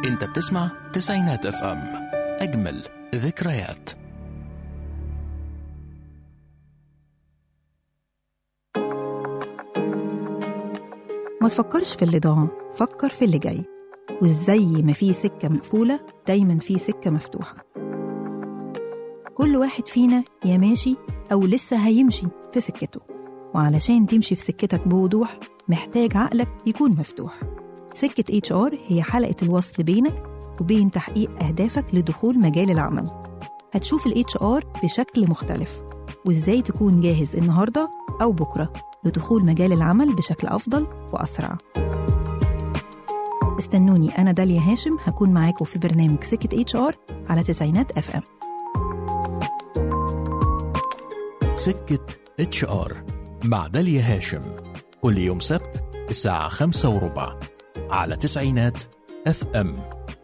انت بتسمع تسعينات اف ام اجمل ذكريات ما تفكرش في اللي ضاع فكر في اللي جاي وازاي ما في سكة مقفولة دايما في سكة مفتوحة كل واحد فينا يا ماشي أو لسه هيمشي في سكته وعلشان تمشي في سكتك بوضوح محتاج عقلك يكون مفتوح سكة اتش ار هي حلقة الوصل بينك وبين تحقيق أهدافك لدخول مجال العمل هتشوف الاتش ار بشكل مختلف وازاي تكون جاهز النهاردة أو بكرة لدخول مجال العمل بشكل أفضل وأسرع استنوني أنا داليا هاشم هكون معاكم في برنامج سكة اتش ار على تسعينات اف ام سكة اتش ار مع داليا هاشم كل يوم سبت الساعة خمسة وربع على تسعينات اف ام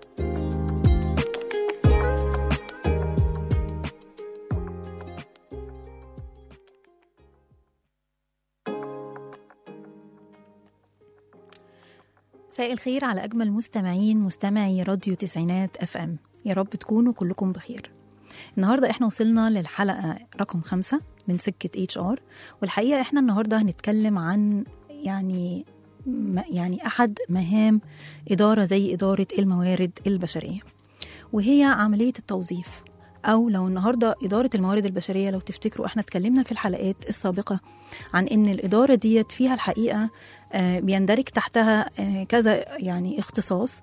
مساء الخير على أجمل مستمعين مستمعي راديو تسعينات اف ام يا رب تكونوا كلكم بخير النهاردة احنا وصلنا للحلقة رقم خمسة من سكة اتش ار والحقيقة احنا النهاردة هنتكلم عن يعني م- يعني أحد مهام إدارة زي إدارة الموارد البشرية وهي عملية التوظيف أو لو النهاردة إدارة الموارد البشرية لو تفتكروا احنا اتكلمنا في الحلقات السابقة عن إن الإدارة ديت فيها الحقيقة آه، بيندرج تحتها آه، كذا يعني اختصاص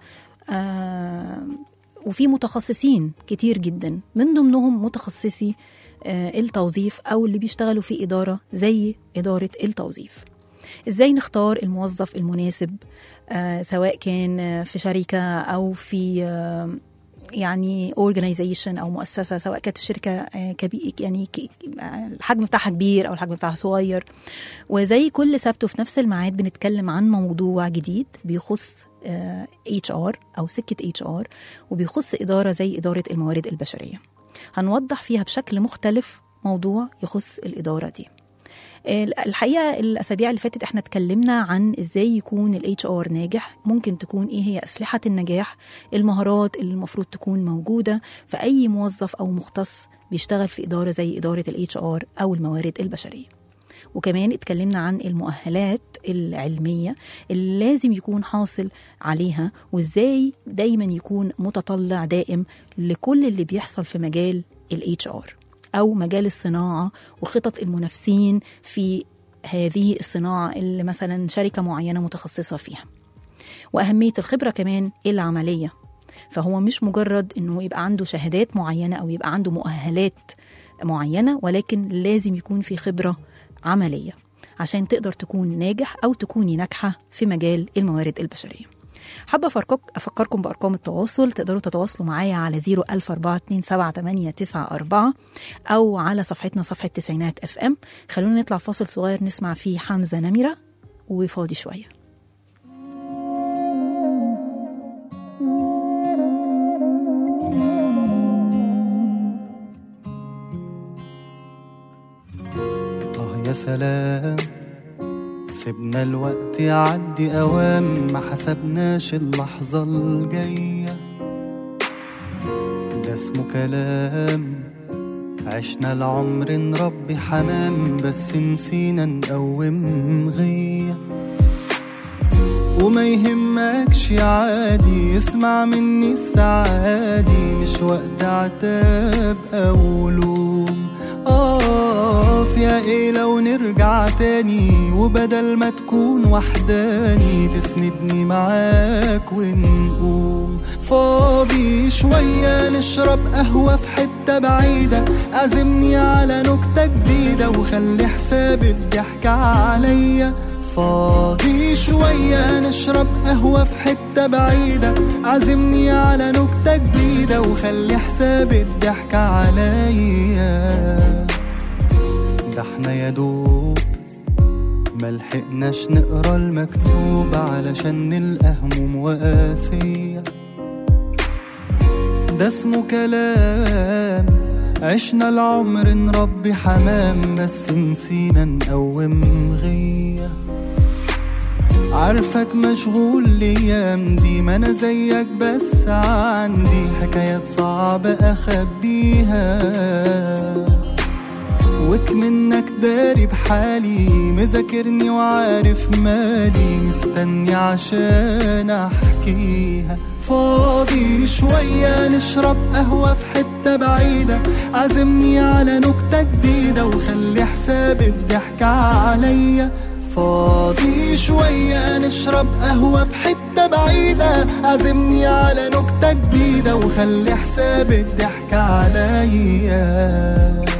آه، وفي متخصصين كتير جدا من ضمنهم متخصصي آه، التوظيف أو اللي بيشتغلوا في إدارة زي إدارة التوظيف ازاي نختار الموظف المناسب آه، سواء كان آه، في شركة أو في آه، يعني organization او مؤسسه سواء كانت الشركه آه، كبي يعني ك- آه، الحجم بتاعها كبير او الحجم بتاعها صغير وزي كل سبت وفي نفس الميعاد بنتكلم عن موضوع جديد بيخص اتش ار او سكه اتش ار وبيخص اداره زي اداره الموارد البشريه هنوضح فيها بشكل مختلف موضوع يخص الاداره دي الحقيقه الاسابيع اللي فاتت احنا اتكلمنا عن ازاي يكون الاتش ار ناجح ممكن تكون ايه هي اسلحه النجاح المهارات اللي المفروض تكون موجوده في اي موظف او مختص بيشتغل في اداره زي اداره الاتش ار او الموارد البشريه وكمان اتكلمنا عن المؤهلات العلميه اللي لازم يكون حاصل عليها وازاي دايما يكون متطلع دائم لكل اللي بيحصل في مجال الاتش ار او مجال الصناعه وخطط المنافسين في هذه الصناعه اللي مثلا شركه معينه متخصصه فيها واهميه الخبره كمان العمليه فهو مش مجرد انه يبقى عنده شهادات معينه او يبقى عنده مؤهلات معينه ولكن لازم يكون في خبره عمليه عشان تقدر تكون ناجح او تكوني ناجحه في مجال الموارد البشريه حابة أفكرك- أفكركم بأرقام التواصل تقدروا تتواصلوا معايا على 014278994 أو على صفحتنا صفحة تسعينات اف ام خلونا نطلع فاصل صغير نسمع فيه حمزة نمرة وفاضي شوية آه يا سلام سيبنا الوقت يعدي أوام ما حسبناش اللحظة الجاية ده اسمه كلام عشنا العمر نربي حمام بس نسينا نقوم غيه وما يهمكش عادي اسمع مني السعادي مش وقت عتاب او لوم اقف يا ايه لو نرجع تاني وبدل ما تكون وحداني تسندني معاك ونقوم فاضي شوية نشرب قهوة في حتة بعيدة عزمني على نكتة جديدة وخلي حساب الضحك عليا فاضي شوية نشرب قهوة في حتة بعيدة عزمني على نكتة جديدة وخلي حساب الضحك عليا ده احنا يا دوب ملحقناش نقرا المكتوب علشان نلقى هموم وقاسية ده اسمه كلام عشنا العمر نربي حمام بس نسينا نقوم غيه عارفك مشغول الايام دي ما انا زيك بس عندي حكايات صعبة اخبيها وك منك داري بحالي مذاكرني وعارف مالي مستني عشان احكيها فاضي شوية نشرب قهوة في حتة بعيدة عزمني على نكتة جديدة وخلي حساب الضحكة عليا فاضي شوية نشرب قهوة في حتة بعيدة عزمني على نكتة جديدة وخلي حساب الضحكة عليا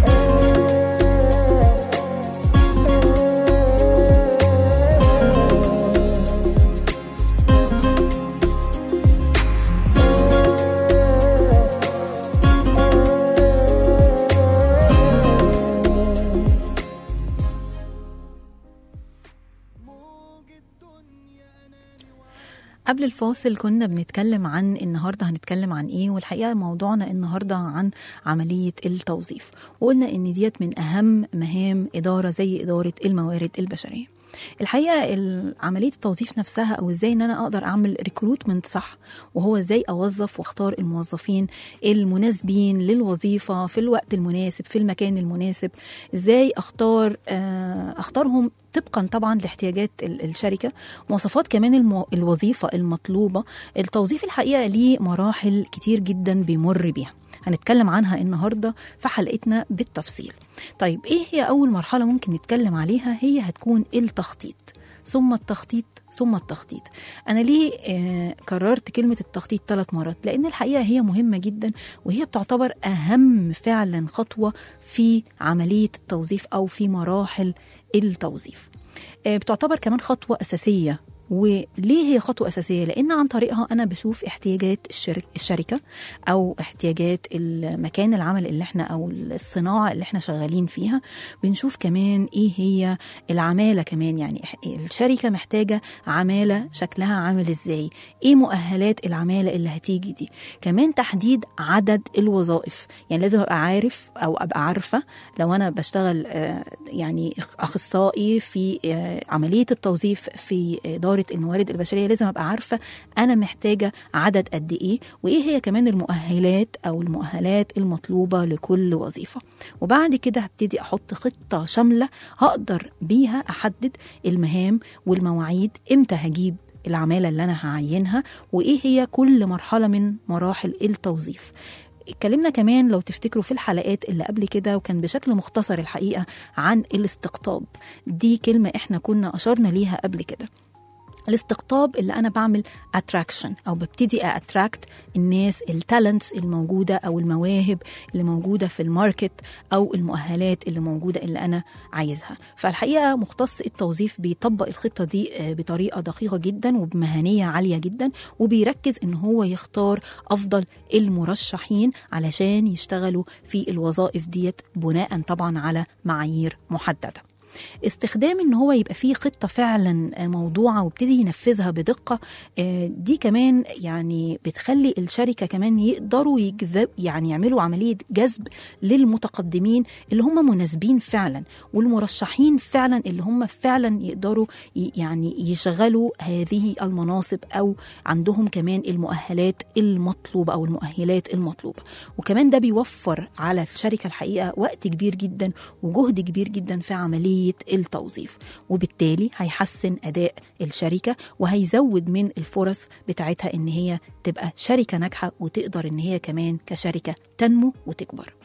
قبل الفاصل كنا بنتكلم عن النهارده هنتكلم عن ايه والحقيقه موضوعنا النهارده عن عمليه التوظيف وقلنا ان ديت من اهم مهام اداره زي اداره الموارد البشريه الحقيقه ال- عمليه التوظيف نفسها او ازاي ان انا اقدر اعمل ريكروتمنت صح وهو ازاي اوظف واختار الموظفين المناسبين للوظيفه في الوقت المناسب في المكان المناسب ازاي اختار آه، اختارهم طبقا طبعا لاحتياجات ال- الشركه مواصفات كمان المو... الوظيفه المطلوبه التوظيف الحقيقه ليه مراحل كتير جدا بيمر بيها هنتكلم عنها النهارده في حلقتنا بالتفصيل طيب ايه هي اول مرحله ممكن نتكلم عليها هي هتكون التخطيط ثم التخطيط ثم التخطيط انا ليه آه كررت كلمه التخطيط ثلاث مرات لان الحقيقه هي مهمه جدا وهي بتعتبر اهم فعلا خطوه في عمليه التوظيف او في مراحل التوظيف آه، بتعتبر كمان خطوة أساسية وليه هي خطوة أساسية؟ لأن عن طريقها أنا بشوف احتياجات الشرك الشركة أو احتياجات المكان العمل اللي احنا أو الصناعة اللي احنا شغالين فيها بنشوف كمان إيه هي العمالة كمان يعني إح- الشركة محتاجة عمالة شكلها عامل إزاي؟ إيه مؤهلات العمالة اللي هتيجي دي؟ كمان تحديد عدد الوظائف يعني لازم أبقى عارف أو أبقى عارفة لو أنا بشتغل آه، يعني أخصائي في آه، عملية التوظيف في إدارة الموارد البشرية لازم أبقى عارفة أنا محتاجة عدد قد إيه وإيه هي كمان المؤهلات أو المؤهلات المطلوبة لكل وظيفة وبعد كده هبتدي أحط خطة شاملة هقدر بيها أحدد المهام والمواعيد إمتى هجيب العمالة اللي أنا هعينها وإيه هي كل مرحلة من مراحل التوظيف اتكلمنا كمان لو تفتكروا في الحلقات اللي قبل كده وكان بشكل مختصر الحقيقة عن الاستقطاب دي كلمة احنا كنا أشرنا ليها قبل كده الاستقطاب اللي انا بعمل اتراكشن او ببتدي اتراكت الناس التالنتس الموجوده او المواهب اللي موجوده في الماركت او المؤهلات اللي موجوده اللي انا عايزها فالحقيقه مختص التوظيف بيطبق الخطه دي آه، بطريقه دقيقه جدا وبمهنيه عاليه جدا وبيركز ان هو يختار افضل المرشحين علشان يشتغلوا في الوظائف ديت بناء طبعا على معايير محدده استخدام ان هو يبقى فيه خطه فعلا موضوعه وابتدي ينفذها بدقه آه، دي كمان يعني بتخلي الشركه كمان يقدروا يجذب يعني يعملوا عمليه جذب للمتقدمين اللي هم مناسبين فعلا والمرشحين فعلا اللي هم فعلا يقدروا ي- يعني يشغلوا هذه المناصب او عندهم كمان المؤهلات المطلوبه او المؤهلات المطلوبه وكمان ده بيوفر على الشركه الحقيقه وقت كبير جدا وجهد كبير جدا في عمليه التوظيف وبالتالي هيحسن اداء الشركه وهيزود من الفرص بتاعتها ان هي تبقى شركه ناجحه وتقدر ان هي كمان كشركه تنمو وتكبر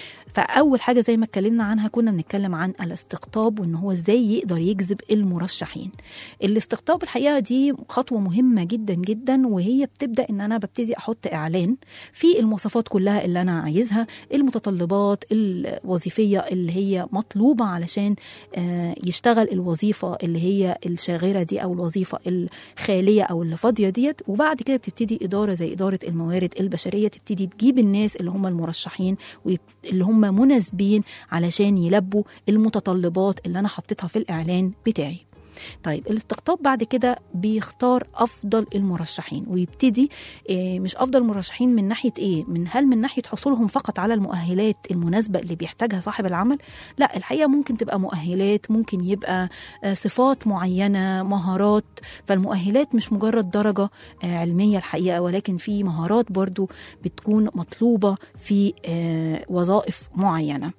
فاول حاجه زي ما اتكلمنا عنها كنا بنتكلم عن الاستقطاب وان هو ازاي يقدر يجذب المرشحين الاستقطاب الحقيقه دي خطوه مهمه جدا جدا وهي بتبدا ان انا ببتدي احط اعلان في المواصفات كلها اللي انا عايزها المتطلبات الوظيفيه اللي هي مطلوبه علشان آه، يشتغل الوظيفه اللي هي الشاغره دي او الوظيفه الخاليه او اللي فاضيه ديت وبعد كده بتبتدي اداره زي اداره الموارد البشريه تبتدي تجيب الناس اللي هم المرشحين واللي هم مناسبين علشان يلبوا المتطلبات اللي انا حطيتها في الاعلان بتاعي طيب الاستقطاب بعد كده بيختار افضل المرشحين ويبتدي إيه مش افضل المرشحين من ناحيه ايه من هل من ناحيه حصولهم فقط على المؤهلات المناسبه اللي بيحتاجها صاحب العمل لا الحقيقه ممكن تبقى مؤهلات ممكن يبقى آه، صفات معينه مهارات فالمؤهلات مش مجرد درجه آه، علميه الحقيقه ولكن في مهارات برضو بتكون مطلوبه في آه، وظائف معينه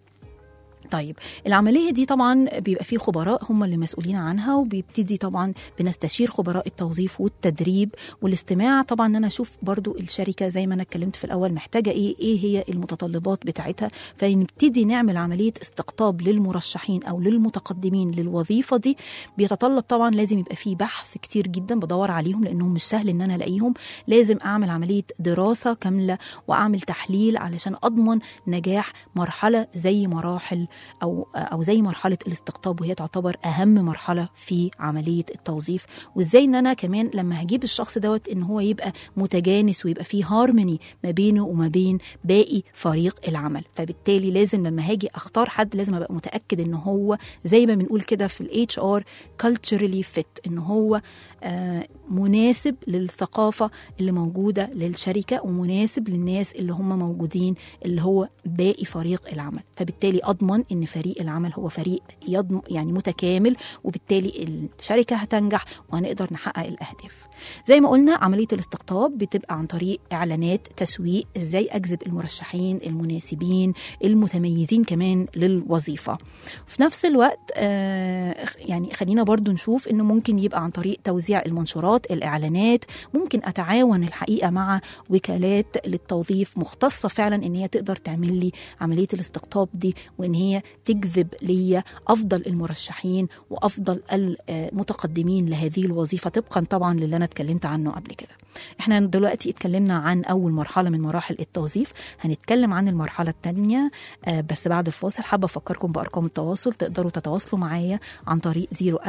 طيب العملية دي طبعا بيبقى فيه خبراء هم اللي مسؤولين عنها وبيبتدي طبعا بنستشير خبراء التوظيف والتدريب والاستماع طبعا ان انا اشوف برضو الشركة زي ما انا اتكلمت في الاول محتاجة ايه ايه هي المتطلبات بتاعتها فنبتدي نعمل عملية استقطاب للمرشحين او للمتقدمين للوظيفة دي بيتطلب طبعا لازم يبقى فيه بحث كتير جدا بدور عليهم لانهم مش سهل ان انا الاقيهم لازم اعمل عملية دراسة كاملة واعمل تحليل علشان اضمن نجاح مرحلة زي مراحل او او زي مرحله الاستقطاب وهي تعتبر اهم مرحله في عمليه التوظيف وازاي ان انا كمان لما هجيب الشخص دوت ان هو يبقى متجانس ويبقى فيه هارموني ما بينه وما بين باقي فريق العمل فبالتالي لازم لما هاجي اختار حد لازم ابقى متاكد ان هو زي ما بنقول كده في الاتش ار culturally fit ان هو آه، مناسب للثقافه اللي موجوده للشركه ومناسب للناس اللي هم موجودين اللي هو باقي فريق العمل فبالتالي اضمن ان فريق العمل هو فريق يضم يعني متكامل وبالتالي الشركه هتنجح وهنقدر نحقق الاهداف زي ما قلنا عمليه الاستقطاب بتبقى عن طريق اعلانات تسويق ازاي اجذب المرشحين المناسبين المتميزين كمان للوظيفه في نفس الوقت آه، يعني خلينا برضو نشوف انه ممكن يبقى عن طريق توزيع المنشورات الاعلانات ممكن اتعاون الحقيقه مع وكالات للتوظيف مختصه فعلا ان هي تقدر تعمل لي عمليه الاستقطاب دي وان هي تجذب لي افضل المرشحين وافضل المتقدمين لهذه الوظيفه طبقا طبعا للي انا اتكلمت عنه قبل كده احنا دلوقتي اتكلمنا عن اول مرحله من مراحل التوظيف هنتكلم عن المرحله الثانيه بس بعد الفاصل حابه افكركم بارقام التواصل تقدروا تتواصلوا معايا عن طريق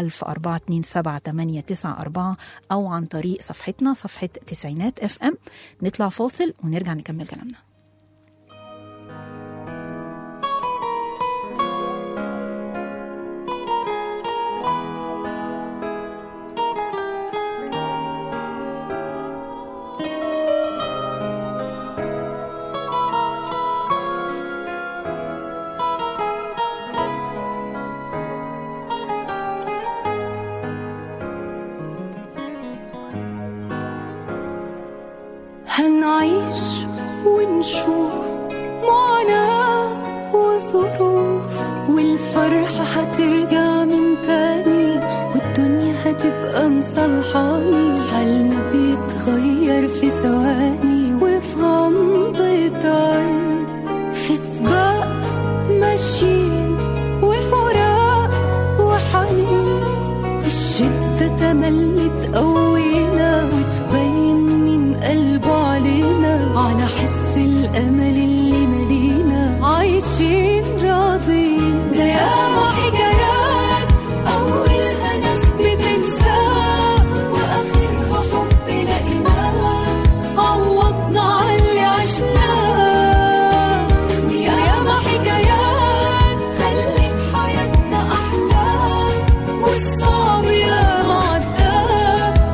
010427894 او عن طريق صفحتنا صفحه تسعينات اف ام نطلع فاصل ونرجع نكمل كلامنا هنعيش ونشوف معاناة وظروف والفرحة هترجع من تاني والدنيا هتبقى مصلحاني حالنا بيتغير في ثواني وفي غمضة عين في سباق ماشيين وفراق وحنين الشدة تملي تقوينا وتبين من قلبه علينا على حس الأمل اللي ملينا عايشين راضين ده ياما حكايات أولها ناس بتنساه وآخرها حب لقيناه عوضنا على اللي عشناه وياما حكايات خلت حياتنا أحلى والصعب ياما عداه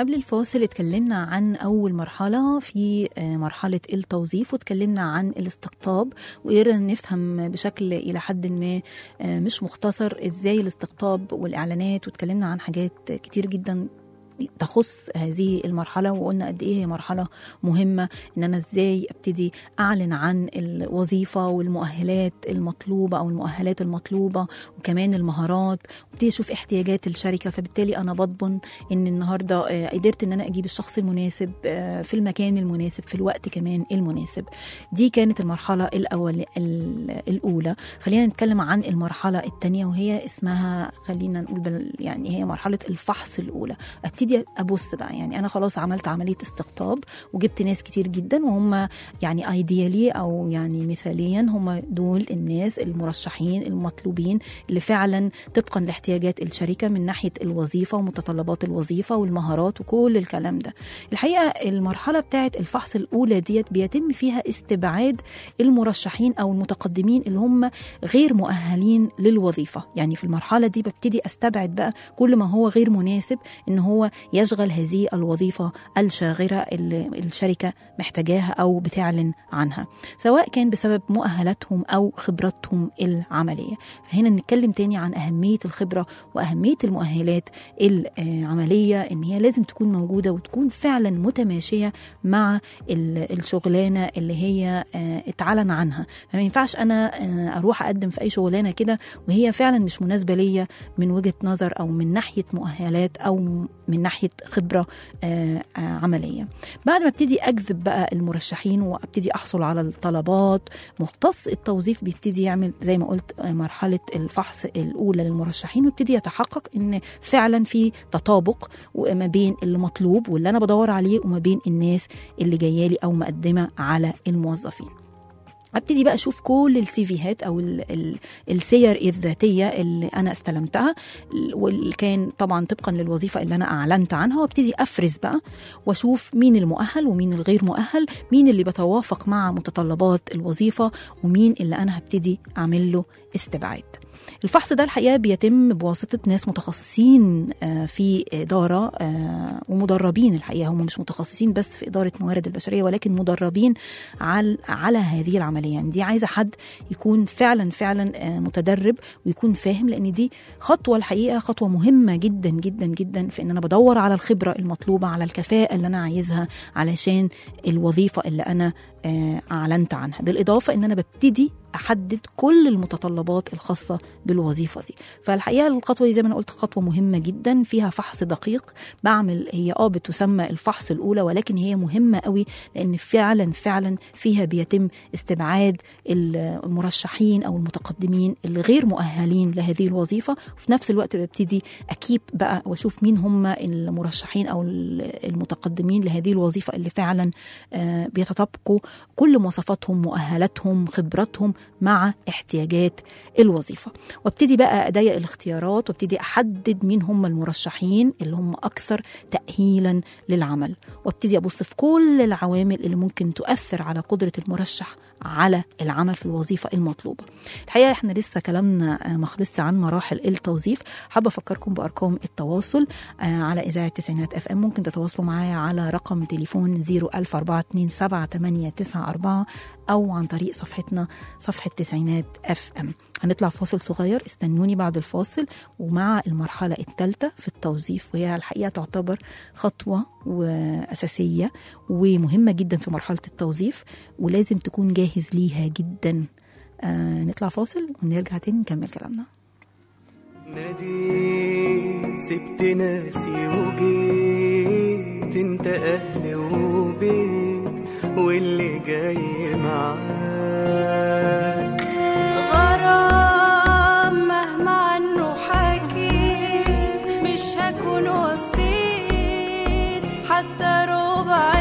قبل الفاصل اتكلمنا عن أول مرحلة في آه، مرحلة التوظيف واتكلمنا عن الاستقطاب وقدرنا نفهم بشكل إلى حد ما آه، مش مختصر إزاي الاستقطاب والإعلانات واتكلمنا عن حاجات كتير جدا تخص هذه المرحلة وقلنا قد إيه هي مرحلة مهمة إن أنا إزاي أبتدي أعلن عن الوظيفة والمؤهلات المطلوبة أو المؤهلات المطلوبة وكمان المهارات وابتدي أشوف احتياجات الشركة فبالتالي أنا بضمن إن النهاردة آه، قدرت إن أنا أجيب الشخص المناسب آه، في المكان المناسب في الوقت كمان المناسب دي كانت المرحلة الأول ال- الأولى خلينا نتكلم عن المرحلة الثانية وهي اسمها خلينا نقول بال يعني هي مرحلة الفحص الأولى ابتدي ابص بقى يعني انا خلاص عملت عمليه استقطاب وجبت ناس كتير جدا وهم يعني ايديالي او يعني مثاليا هم دول الناس المرشحين المطلوبين اللي فعلا طبقا لاحتياجات الشركه من ناحيه الوظيفه ومتطلبات الوظيفه والمهارات وكل الكلام ده الحقيقه المرحله بتاعه الفحص الاولى ديت بيتم فيها استبعاد المرشحين او المتقدمين اللي هم غير مؤهلين للوظيفه يعني في المرحله دي ببتدي استبعد بقى كل ما هو غير مناسب ان هو يشغل هذه الوظيفه الشاغره اللي الشركه محتاجاها او بتعلن عنها سواء كان بسبب مؤهلاتهم او خبراتهم العمليه فهنا نتكلم تاني عن اهميه الخبره واهميه المؤهلات العمليه ان هي لازم تكون موجوده وتكون فعلا متماشيه مع ال- الشغلانه اللي هي آه، اتعلن عنها فما ينفعش انا آه، اروح اقدم في اي شغلانه كده وهي فعلا مش مناسبه ليا من وجهه نظر او من ناحيه مؤهلات او من ناحيه خبره آه، آه، عمليه بعد ما ابتدي اجذب بقى المرشحين وابتدي احصل على الطلبات مختص التوظيف بيبتدي يعمل زي ما قلت آه، مرحله الفحص الاولى للمرشحين ويبتدي يتحقق ان فعلا في تطابق ما بين اللي مطلوب واللي انا بدور عليه وما بين الناس اللي جايه لي او مقدمه على الموظفين ابتدي بقى اشوف كل السيفيهات او ال ال السير الذاتيه اللي انا استلمتها واللي كان طبعا طبقا للوظيفه اللي انا اعلنت عنها وابتدي افرز بقى واشوف مين المؤهل ومين الغير مؤهل مين اللي بيتوافق مع متطلبات الوظيفه ومين اللي انا هبتدي اعمل له استبعاد الفحص ده الحقيقه بيتم بواسطه ناس متخصصين آه، في اداره آه، ومدربين الحقيقه هم مش متخصصين بس في اداره موارد البشريه ولكن مدربين على على هذه العمليه يعني دي عايزه حد يكون فعلا فعلا آه، متدرب ويكون فاهم لان دي خطوه الحقيقه خطوه مهمه جدا جدا جدا في ان انا بدور على الخبره المطلوبه على الكفاءه اللي انا عايزها علشان الوظيفه اللي انا آه، اعلنت عنها بالاضافه ان انا ببتدي احدد كل المتطلبات الخاصه بالوظيفه دي فالحقيقه الخطوه دي زي ما انا قلت خطوه مهمه جدا فيها فحص دقيق بعمل هي اه بتسمى الفحص الاولى ولكن هي مهمه قوي لان فعلا فعلا فيها بيتم استبعاد المرشحين او المتقدمين اللي غير مؤهلين لهذه الوظيفه وفي نفس الوقت ببتدي اكيب بقى واشوف مين هم المرشحين او المتقدمين لهذه الوظيفه اللي فعلا آه، بيتطابقوا كل مواصفاتهم مؤهلاتهم خبراتهم مع احتياجات الوظيفه وابتدي بقى اضيق الاختيارات وابتدي احدد مين هم المرشحين اللي هم اكثر تاهيلا للعمل وابتدي ابص في كل العوامل اللي ممكن تؤثر على قدره المرشح على العمل في الوظيفه المطلوبه الحقيقه احنا لسه كلامنا آه، ما خلصش عن مراحل التوظيف حابه افكركم بارقام التواصل آه، على اذاعه تسعينات اف ام ممكن تتواصلوا معايا على رقم تليفون 004278994 او عن طريق صفحتنا صفحه تسعينات اف ام هنطلع فاصل صغير استنوني بعد الفاصل ومع المرحله الثالثه في التوظيف وهي الحقيقه تعتبر خطوه واساسيه ومهمه جدا في مرحله التوظيف ولازم تكون جاهز ليها جدا آه نطلع فاصل ونرجع تاني نكمل كلامنا ناديت سبت ناسي وجيت انت اهل وبيت واللي جاي معاك غرام مهما عنه حكيت مش هكون وفيت حتى ربع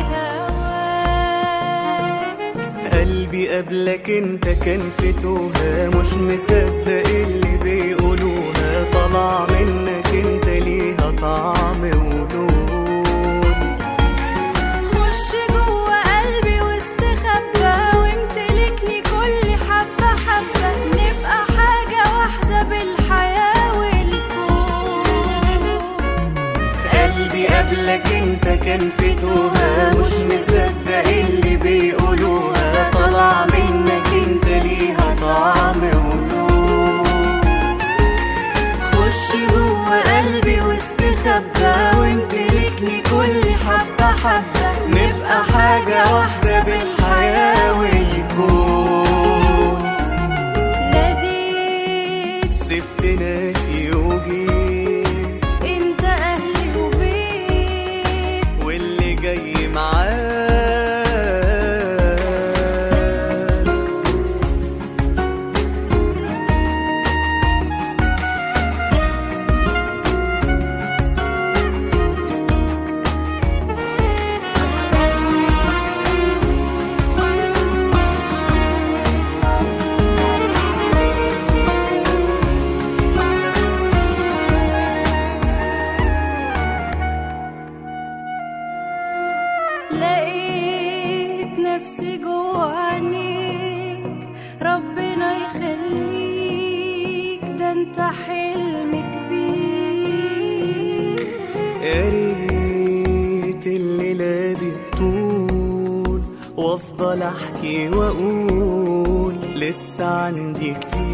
هواك قلبي قبلك انت كان في توها مش مصدق اللي بيقولوها طلع منك انت ليها طعم ولون خش جوه قلبي واستخبى وامتلكني كل حبة حبة نبقى حاجة واحدة بالحياة والكون قلبي قبلك قبلك انت كان في توها مش مصدق اللي بيقولوها طالع منك انت ليها طعم ولون خش جوه قلبي واستخبى وامتلكني كل حبة حبة نبقى حاجة واحدة بالحياة والكون ناديت سبت ناسي وجيت انت اهلي وبيت واللي جاي معاك لقيت نفسي جوه عينيك ربنا يخليك ده انت حلم كبير يا ريت الليلة دي تطول وافضل احكي واقول لسه عندي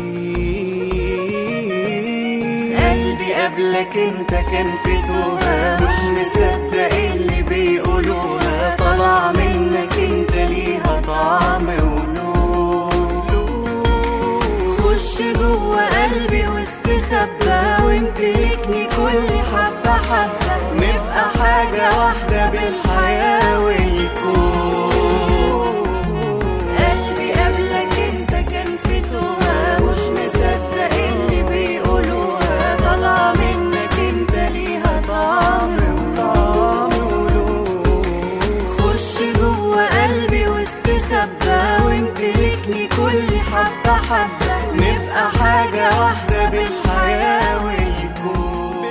كتير قلبي قبلك انت كان في توها مش مصدق اللي بيقولوها طالع منك انت ليها طعم ولون خش جوه قلبي واستخبى وامتلكني كل حبة حبة نبقى حاجة واحدة بالحياة والكون قلبي قبلك انت كان في توها مش مصدق اللي بيقولوها طالع منك انت ليها طعم وطعم ولون خش جوه قلبي واستخبى وامتلكني كل حبة حبة نبقى حاجة واحدة بالحياة والكون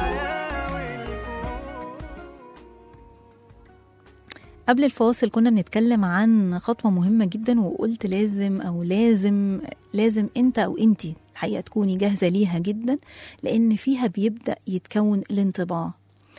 قبل الفاصل كنا بنتكلم عن خطوة مهمة جدا وقلت لازم أو لازم لازم أنت أو أنتي الحقيقة تكوني جاهزة ليها جدا لأن فيها بيبدأ يتكون الانطباع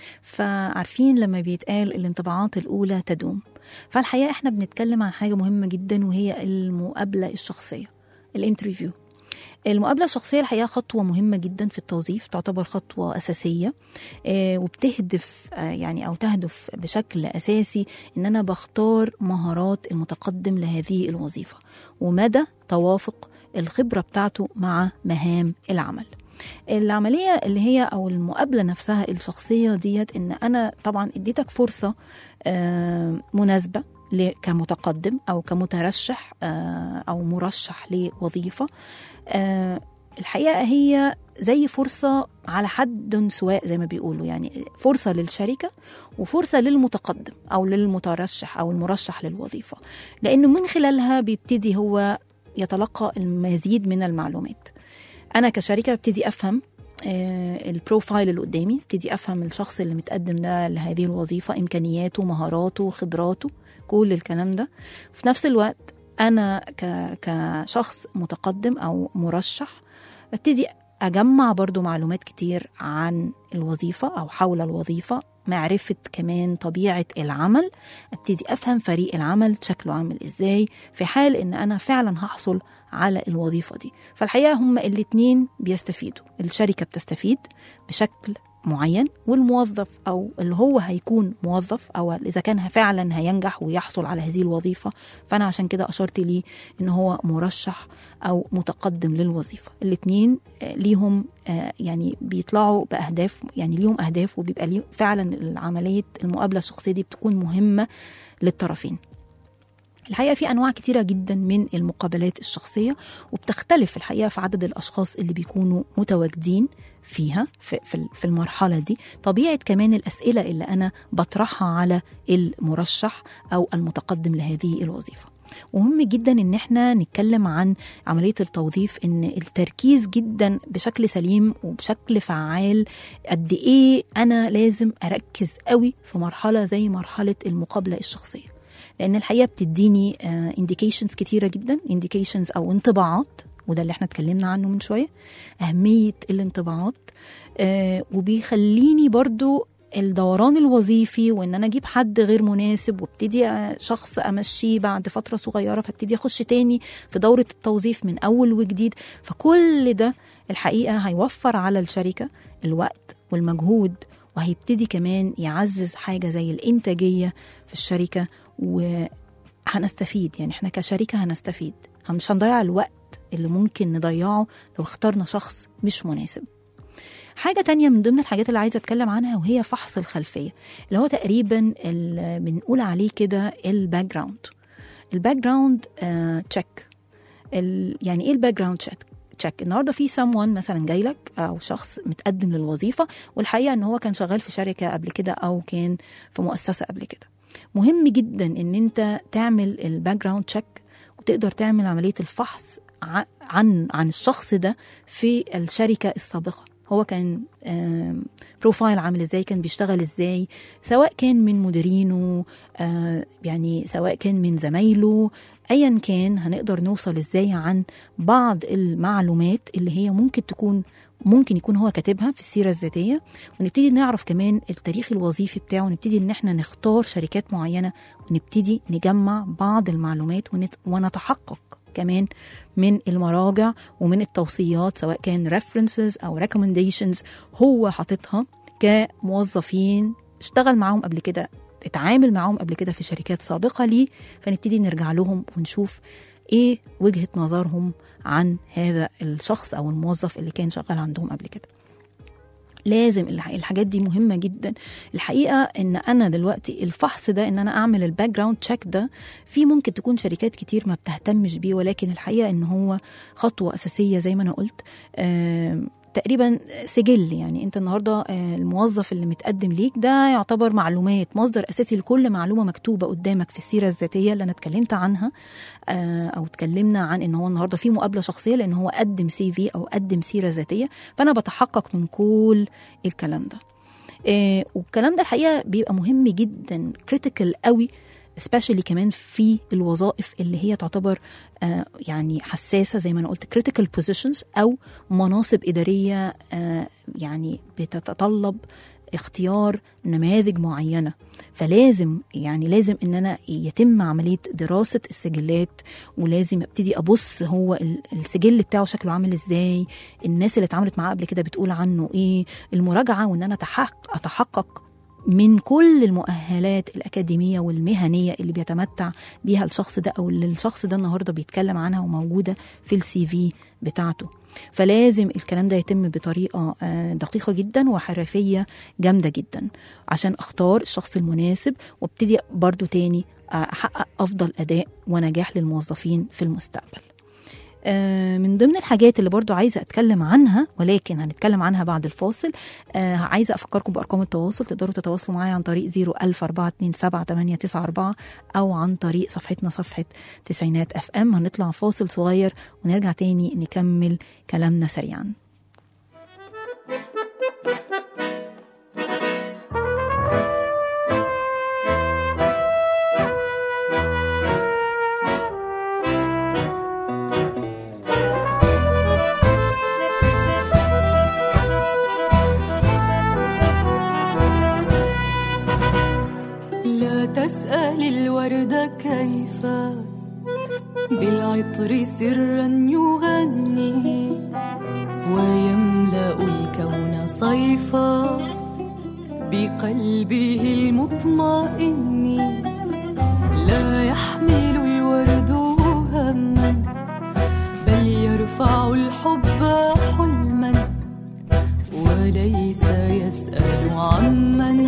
فعارفين لما بيتقال الانطباعات الأولى تدوم فالحقيقة احنا بنتكلم عن حاجة مهمة جدا وهي المقابلة الشخصية الانترفيو المقابلة الشخصية الحقيقة خطوة مهمة جدا في التوظيف تعتبر خطوة أساسية آه، وبتهدف آه، يعني أو تهدف بشكل أساسي إن أنا بختار مهارات المتقدم لهذه الوظيفة ومدى توافق الخبرة بتاعته مع مهام العمل العملية اللي هي أو المقابلة نفسها الشخصية ديت إن أنا طبعا اديتك فرصة آه، مناسبة ل- كمتقدم أو كمترشح آه، أو مرشح لوظيفة آه، الحقيقة هي زي فرصة على حد سواء زي ما بيقولوا يعني فرصة للشركة وفرصة للمتقدم أو للمترشح أو المرشح للوظيفة لأنه من خلالها بيبتدي هو يتلقى المزيد من المعلومات أنا كشركة ببتدي أفهم آه، البروفايل اللي قدامي ابتدي افهم الشخص اللي متقدم ده لهذه الوظيفه امكانياته مهاراته خبراته كل الكلام ده في نفس الوقت انا ك- كشخص متقدم او مرشح ابتدي اجمع برضو معلومات كتير عن الوظيفه او حول الوظيفه معرفة كمان طبيعة العمل ابتدي أفهم فريق العمل شكله عامل إزاي في حال إن أنا فعلا هحصل على الوظيفة دي فالحقيقة هما الاتنين بيستفيدوا الشركة بتستفيد بشكل معين والموظف او اللي هو هيكون موظف او اذا كان فعلا هينجح ويحصل على هذه الوظيفه فانا عشان كده اشرت ليه ان هو مرشح او متقدم للوظيفه الاثنين ليهم آه، يعني بيطلعوا باهداف يعني ليهم اهداف وبيبقى ليه فعلا عمليه المقابله الشخصيه دي بتكون مهمه للطرفين الحقيقه في انواع كتيره جدا من المقابلات الشخصيه وبتختلف الحقيقه في عدد الاشخاص اللي بيكونوا متواجدين فيها في, في في المرحله دي طبيعه كمان الاسئله اللي انا بطرحها على المرشح او المتقدم لهذه الوظيفه ومهم جدا ان احنا نتكلم عن عمليه التوظيف ان التركيز جدا بشكل سليم وبشكل فعال قد ايه انا لازم اركز قوي في مرحله زي مرحله المقابله الشخصيه لان الحقيقه بتديني انديكيشنز كتيره جدا انديكيشنز او انطباعات وده اللي احنا اتكلمنا عنه من شويه اهميه الانطباعات آه وبيخليني برضو الدوران الوظيفي وان انا اجيب حد غير مناسب وابتدي آه، شخص امشيه بعد فتره صغيره فابتدي اخش تاني في دوره التوظيف من اول وجديد فكل ده الحقيقه هيوفر على الشركه الوقت والمجهود وهيبتدي كمان يعزز حاجه زي الانتاجيه في الشركه وهنستفيد يعني احنا كشركه هنستفيد مش هنضيع الوقت اللي ممكن نضيعه لو اخترنا شخص مش مناسب حاجة تانية من ضمن الحاجات اللي عايزة أتكلم عنها وهي فحص الخلفية اللي هو تقريبا اللي بنقول عليه كده الباك جراوند الباك جراوند تشيك يعني ايه الباك جراوند تشيك تشيك النهارده في someone مثلا جاي لك او شخص متقدم للوظيفه والحقيقه ان هو كان شغال في شركه قبل كده او كان في مؤسسه قبل كده مهم جدا ان انت تعمل الباك جراوند تشيك وتقدر تعمل عمليه الفحص ع- عن عن الشخص ده في الشركه السابقه هو كان آم، بروفايل عامل ازاي كان بيشتغل ازاي سواء كان من مديرينه آه، يعني سواء كان من زمايله ايا كان هنقدر نوصل ازاي عن بعض المعلومات اللي هي ممكن تكون ممكن يكون هو كاتبها في السيرة الذاتية ونبتدي نعرف كمان التاريخ الوظيفي بتاعه ونبتدي ان احنا نختار شركات معينة ونبتدي نجمع بعض المعلومات ونت- ونتحقق كمان من المراجع ومن التوصيات سواء كان references او recommendations هو حاططها كموظفين اشتغل معاهم قبل كده اتعامل معاهم قبل كده في شركات سابقة ليه فنبتدي نرجع لهم ونشوف ايه وجهة نظرهم عن هذا الشخص او الموظف اللي كان شغال عندهم قبل كده لازم الح- الحاجات دي مهمة جدا الحقيقة ان انا دلوقتي الفحص ده ان انا اعمل الباك جراوند تشيك ده في ممكن تكون شركات كتير ما بتهتمش بيه ولكن الحقيقة ان هو خطوة اساسية زي ما انا قلت آم، تقريبا سجل يعني انت النهارده آه، الموظف اللي متقدم ليك ده يعتبر معلومات مصدر اساسي لكل معلومه مكتوبه قدامك في السيره الذاتيه اللي انا اتكلمت عنها آه، او اتكلمنا عن ان هو النهارده في مقابله شخصيه لان هو قدم سي في او قدم سيره ذاتيه فانا بتحقق من كل الكلام ده آه، والكلام ده الحقيقه بيبقى مهم جدا كريتيكال قوي especially كمان في الوظائف اللي هي تعتبر آه، يعني حساسه زي ما انا قلت critical positions او مناصب اداريه آه، يعني بتتطلب اختيار نماذج معينه فلازم يعني لازم ان انا يتم عمليه دراسه السجلات ولازم ابتدي ابص هو ال- السجل بتاعه شكله عامل ازاي الناس اللي اتعاملت معاه قبل كده بتقول عنه ايه المراجعه وان انا أتحقق, اتحقق من كل المؤهلات الأكاديمية والمهنية اللي بيتمتع بيها الشخص ده أو اللي الشخص ده النهاردة بيتكلم عنها وموجودة في السي في بتاعته فلازم الكلام ده يتم بطريقة آه، دقيقة جدا وحرفية جامدة جدا عشان أختار الشخص المناسب وابتدي برضو تاني آه، أحقق أفضل أداء ونجاح للموظفين في المستقبل آه، من ضمن الحاجات اللي برضو عايزة أتكلم عنها ولكن هنتكلم عنها بعد الفاصل آه، عايزة أفكركم بأرقام التواصل تقدروا تتواصلوا معايا عن طريق 01427 أو عن طريق صفحتنا صفحة تسعينات أف أم هنطلع فاصل صغير ونرجع تاني نكمل كلامنا سريعا لا تسأل الوردة كيف بالعطر سرا يغني ويملأ الكون صيفا بقلبه المطمئن لا يحمل الورد هما بل يرفع الحب حلما وليس يسأل عمن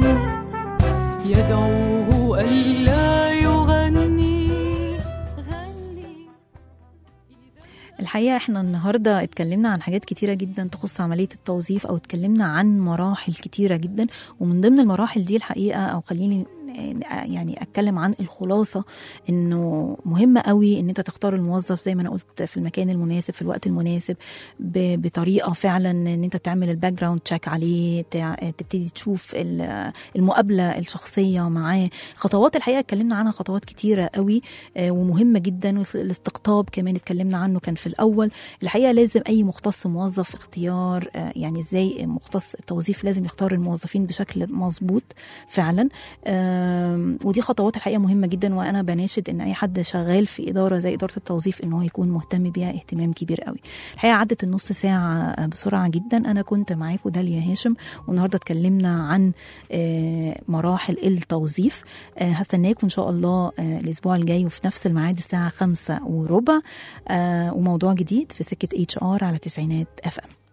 يدعوه ألا يغني غني الحقيقة احنا النهاردة اتكلمنا عن حاجات كتيرة جدا تخص عملية التوظيف او اتكلمنا عن مراحل كتيرة جدا ومن ضمن المراحل دي الحقيقة او خليني يعني اتكلم عن الخلاصه انه مهم قوي ان انت تختار الموظف زي ما انا قلت في المكان المناسب في الوقت المناسب ب- بطريقه فعلا ان انت تعمل الباك جراوند تشيك عليه تع- تبتدي تشوف ال- المقابله الشخصيه معاه خطوات الحقيقه اتكلمنا عنها خطوات كتيره قوي آه، ومهمه جدا وس- الاستقطاب كمان اتكلمنا عنه كان في الاول الحقيقه لازم اي مختص موظف اختيار آه، يعني ازاي مختص التوظيف لازم يختار الموظفين بشكل مظبوط فعلا آم، ودي خطوات الحقيقه مهمه جدا وانا بناشد ان اي حد شغال في اداره زي اداره التوظيف ان هو يكون مهتم بيها اهتمام كبير قوي الحقيقه عدت النص ساعه بسرعه جدا انا كنت معاكم داليا هاشم والنهارده اتكلمنا عن آه، مراحل التوظيف آه، هستناكم ان شاء الله آه، الاسبوع الجاي وفي نفس الميعاد الساعه خمسة وربع آه، وموضوع جديد في سكه اتش ار على تسعينات اف ام